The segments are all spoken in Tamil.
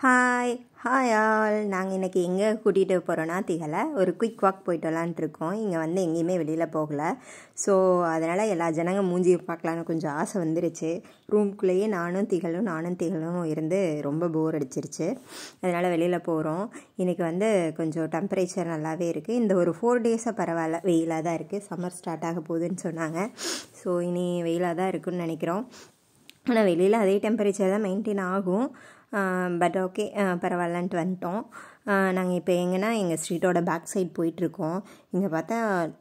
ஹாய் ஹாய் ஆல் நாங்கள் இன்றைக்கி எங்கே கூட்டிகிட்டு போகிறோன்னா திகலை ஒரு குயிக் வாக் போயிட்டு வரலான்ட்டு இருக்கோம் இங்கே வந்து எங்கேயுமே வெளியில் போகலை ஸோ அதனால் எல்லா ஜனங்க மூஞ்சி பார்க்கலான்னு கொஞ்சம் ஆசை வந்துருச்சு ரூம்குள்ளேயே நானும் திகழும் நானும் திகழும் இருந்து ரொம்ப போர் அடிச்சிருச்சு அதனால் வெளியில் போகிறோம் இன்றைக்கி வந்து கொஞ்சம் டெம்பரேச்சர் நல்லாவே இருக்குது இந்த ஒரு ஃபோர் டேஸாக பரவாயில்ல வெயிலாக தான் இருக்குது சம்மர் ஸ்டார்ட் ஆக போகுதுன்னு சொன்னாங்க ஸோ இனி வெயிலாக தான் இருக்குன்னு நினைக்கிறோம் ஆனால் வெளியில் அதே டெம்பரேச்சர் தான் மெயின்டைன் ஆகும் பட் ஓகே பரவாயில்லன்ட்டு வந்துட்டோம் நாங்கள் இப்போ எங்கன்னா எங்கள் ஸ்ட்ரீட்டோட பேக் சைட் போயிட்டுருக்கோம் இங்கே பார்த்தா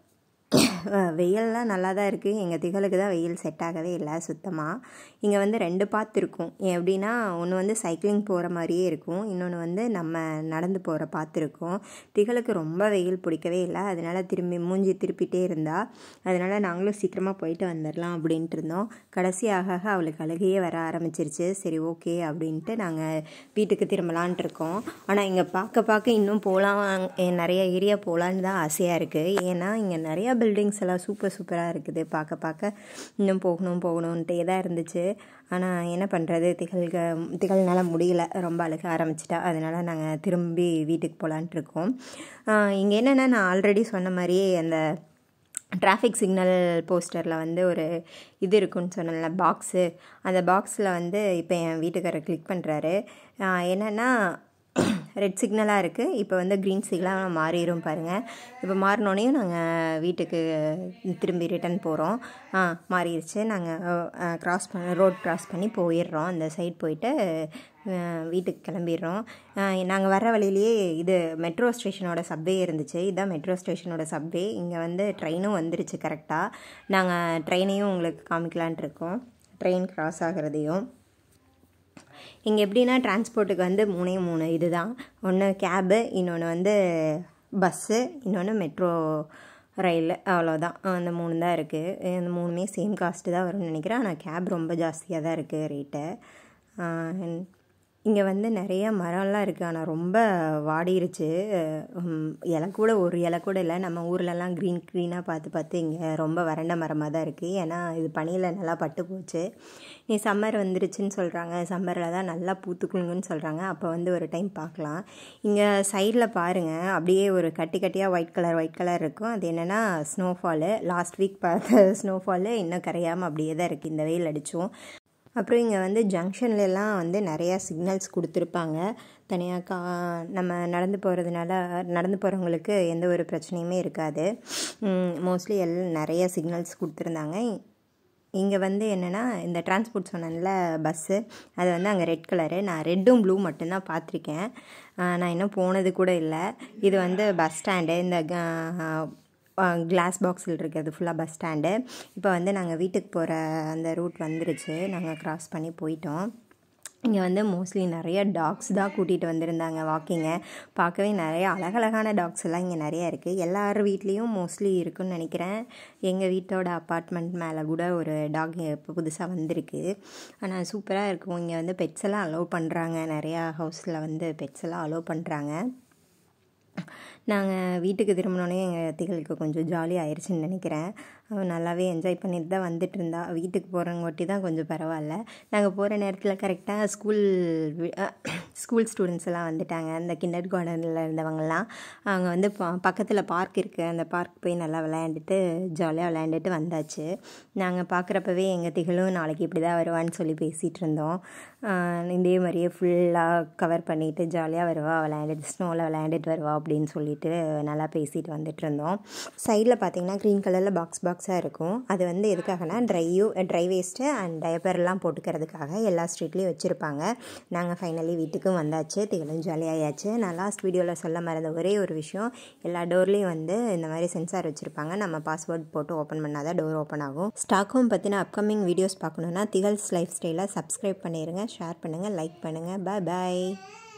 வெயிலெலாம் நல்லா தான் இருக்குது எங்கள் திகளுக்கு தான் வெயில் செட் ஆகவே இல்லை சுத்தமாக இங்கே வந்து ரெண்டு பாத்து இருக்கும் எப்படின்னா ஒன்று வந்து சைக்கிளிங் போகிற மாதிரியே இருக்கும் இன்னொன்று வந்து நம்ம நடந்து போகிற பாத்து இருக்கும் திகளுக்கு ரொம்ப வெயில் பிடிக்கவே இல்லை அதனால் திரும்பி மூஞ்சி திருப்பிட்டே இருந்தா அதனால் நாங்களும் சீக்கிரமாக போயிட்டு வந்துடலாம் அப்படின்ட்டு இருந்தோம் கடைசி ஆக ஆக அவளுக்கு அழுகையே வர ஆரம்பிச்சிருச்சு சரி ஓகே அப்படின்ட்டு நாங்கள் வீட்டுக்கு திரும்பலான்ட்டு இருக்கோம் ஆனால் இங்கே பார்க்க பார்க்க இன்னும் போகலாம் நிறைய ஏரியா போகலான்னு தான் ஆசையாக இருக்குது ஏன்னா இங்கே நிறையா பில்டிங்ஸ் எல்லாம் சூப்பர் சூப்பராக இருக்குது பார்க்க பார்க்க இன்னும் போகணும் போகணுன்ட்டே தான் இருந்துச்சு ஆனால் என்ன பண்ணுறது திகழ்க திகழ்னால முடியல ரொம்ப அழுக ஆரம்பிச்சிட்டா அதனால் நாங்கள் திரும்பி வீட்டுக்கு போகலான்ட்டு இருக்கோம் இங்கே என்னென்னா நான் ஆல்ரெடி சொன்ன மாதிரியே அந்த டிராஃபிக் சிக்னல் போஸ்டரில் வந்து ஒரு இது இருக்குன்னு சொன்னல பாக்ஸு அந்த பாக்ஸில் வந்து இப்போ என் வீட்டுக்காரர் கிளிக் பண்ணுறாரு என்னென்னா ரெட் சிக்னலாக இருக்குது இப்போ வந்து க்ரீன் சிக்னலாக மாறிடும் பாருங்கள் இப்போ மாறினோடனையும் நாங்கள் வீட்டுக்கு திரும்பி ரிட்டன் போகிறோம் ஆ மாறிடுச்சு நாங்கள் க்ராஸ் பண்ண ரோட் க்ராஸ் பண்ணி போயிடுறோம் அந்த சைட் போயிட்டு வீட்டுக்கு கிளம்பிடுறோம் நாங்கள் வர வழியிலேயே இது மெட்ரோ ஸ்டேஷனோட சப்வே இருந்துச்சு இதுதான் மெட்ரோ ஸ்டேஷனோட சப்வே இங்கே வந்து ட்ரெயினும் வந்துருச்சு கரெக்டாக நாங்கள் ட்ரெயினையும் உங்களுக்கு காமிக்கலான்ட்டு இருக்கோம் ட்ரெயின் க்ராஸ் ஆகிறதையும் இங்கே எப்படின்னா டிரான்ஸ்போர்ட்டுக்கு வந்து மூணே மூணு இது தான் ஒன்று கேபு இன்னொன்று வந்து பஸ்ஸு இன்னொன்று மெட்ரோ ரயில் அவ்வளோதான் அந்த மூணு தான் இருக்குது இந்த மூணுமே சேம் காஸ்ட்டு தான் வரும்னு நினைக்கிறேன் ஆனால் கேப் ரொம்ப ஜாஸ்தியாக தான் இருக்குது ரேட்டு இங்கே வந்து நிறைய மரம்லாம் இருக்குது ஆனால் ரொம்ப வாடிருச்சு இலை கூட ஒரு இலை கூட இல்லை நம்ம ஊர்லலாம் க்ரீன் க்ரீனாக பார்த்து பார்த்து இங்கே ரொம்ப வறண்ட மரமாக தான் இருக்குது ஏன்னா இது பனியில் நல்லா பட்டு போச்சு நீ சம்மர் வந்துருச்சுன்னு சொல்கிறாங்க சம்மரில் தான் நல்லா பூத்துக்குழுங்குன்னு சொல்கிறாங்க அப்போ வந்து ஒரு டைம் பார்க்கலாம் இங்கே சைடில் பாருங்கள் அப்படியே ஒரு கட்டி கட்டியாக ஒயிட் கலர் ஒயிட் கலர் இருக்கும் அது என்னென்னா ஸ்னோஃபாலு லாஸ்ட் வீக் பார்த்த ஸ்னோஃபாலு இன்னும் கரையாமல் அப்படியே தான் இருக்குது இந்த வெயில் அடித்தோம் அப்புறம் இங்கே வந்து ஜங்ஷன்லலாம் வந்து நிறையா சிக்னல்ஸ் கொடுத்துருப்பாங்க தனியாக கா நம்ம நடந்து போகிறதுனால நடந்து போகிறவங்களுக்கு எந்த ஒரு பிரச்சனையுமே இருக்காது மோஸ்ட்லி எல்லாம் நிறைய சிக்னல்ஸ் கொடுத்துருந்தாங்க இங்கே வந்து என்னென்னா இந்த டிரான்ஸ்போர்ட் சொன்னேன்ல பஸ்ஸு அது வந்து அங்கே ரெட் கலரு நான் ரெட்டும் ப்ளூ மட்டும்தான் பார்த்துருக்கேன் நான் இன்னும் போனது கூட இல்லை இது வந்து பஸ் ஸ்டாண்டு இந்த கிளாஸ் பாக்ஸில் இருக்கிறது ஃபுல்லாக பஸ் ஸ்டாண்டு இப்போ வந்து நாங்கள் வீட்டுக்கு போகிற அந்த ரூட் வந்துருச்சு நாங்கள் க்ராஸ் பண்ணி போயிட்டோம் இங்கே வந்து மோஸ்ட்லி நிறைய டாக்ஸ் தான் கூட்டிகிட்டு வந்திருந்தாங்க வாக்கிங்கை பார்க்கவே நிறைய அழகழகான டாக்ஸ் எல்லாம் இங்கே நிறையா இருக்குது எல்லார் வீட்லேயும் மோஸ்ட்லி இருக்குன்னு நினைக்கிறேன் எங்கள் வீட்டோட அப்பார்ட்மெண்ட் மேலே கூட ஒரு டாக் இப்போ புதுசாக வந்திருக்கு ஆனால் சூப்பராக இருக்கும் இங்கே வந்து பெட்ஸ் எல்லாம் அலோவ் பண்ணுறாங்க நிறையா ஹவுஸில் வந்து பெட்ஸ் எல்லாம் அலோவ் பண்ணுறாங்க நாங்கள் வீட்டுக்கு திரும்பினோடனே எங்கள் திகளுக்கு கொஞ்சம் ஜாலி ஆயிடுச்சுன்னு நினைக்கிறேன் அவன் நல்லாவே என்ஜாய் பண்ணிட்டு தான் வந்துட்டு இருந்தா வீட்டுக்கு போகிறவங்கொட்டி தான் கொஞ்சம் பரவாயில்ல நாங்கள் போகிற நேரத்தில் கரெக்டாக ஸ்கூல் ஸ்கூல் ஸ்டூடெண்ட்ஸ் எல்லாம் வந்துட்டாங்க அந்த கிண்டர் கார்டனில் இருந்தவங்கலாம் அவங்க வந்து பக்கத்தில் பார்க் இருக்குது அந்த பார்க் போய் நல்லா விளையாண்டுட்டு ஜாலியாக விளையாண்டுட்டு வந்தாச்சு நாங்கள் பார்க்குறப்பவே எங்கள் திகளும் நாளைக்கு இப்படி தான் வருவான்னு சொல்லி பேசிகிட்டு இருந்தோம் இதே மாதிரியே ஃபுல்லாக கவர் பண்ணிவிட்டு ஜாலியாக வருவா விளையாண்டுட்டு ஸ்னோவில் விளையாண்டுட்டு வருவா அப்படின்னு சொல்லிட்டு நல்லா பேசிட்டு வந்துட்டு இருந்தோம் சைடில் பார்த்தீங்கன்னா க்ரீன் கலரில் பாக்ஸ் பாக்ஸாக இருக்கும் அது வந்து எதுக்காகனா ட்ரையோ ட்ரை வேஸ்ட்டு அண்ட் டயப்பர்லாம் போட்டுக்கிறதுக்காக எல்லா ஸ்ட்ரீட்லேயும் வச்சுருப்பாங்க நாங்கள் ஃபைனலி வீட்டுக்கும் வந்தாச்சு திகளும் ஜாலியாகியாச்சு நான் லாஸ்ட் வீடியோவில் சொல்ல மறந்த ஒரே ஒரு விஷயம் எல்லா டோர்லேயும் வந்து இந்த மாதிரி சென்சார் வச்சுருப்பாங்க நம்ம பாஸ்வேர்ட் போட்டு ஓப்பன் பண்ணால் தான் டோர் ஓப்பன் ஆகும் ஸ்டாக் ஹோம் பற்றின அப்கமிங் வீடியோஸ் பார்க்கணுன்னா திகழ்ஸ் லைஃப் ஸ்டைலை சப்ஸ்கிரைப் பண்ணிடுங்க ஷேர் பண்ணுங்கள் லைக் பண்ணுங்கள் பாய் பாய்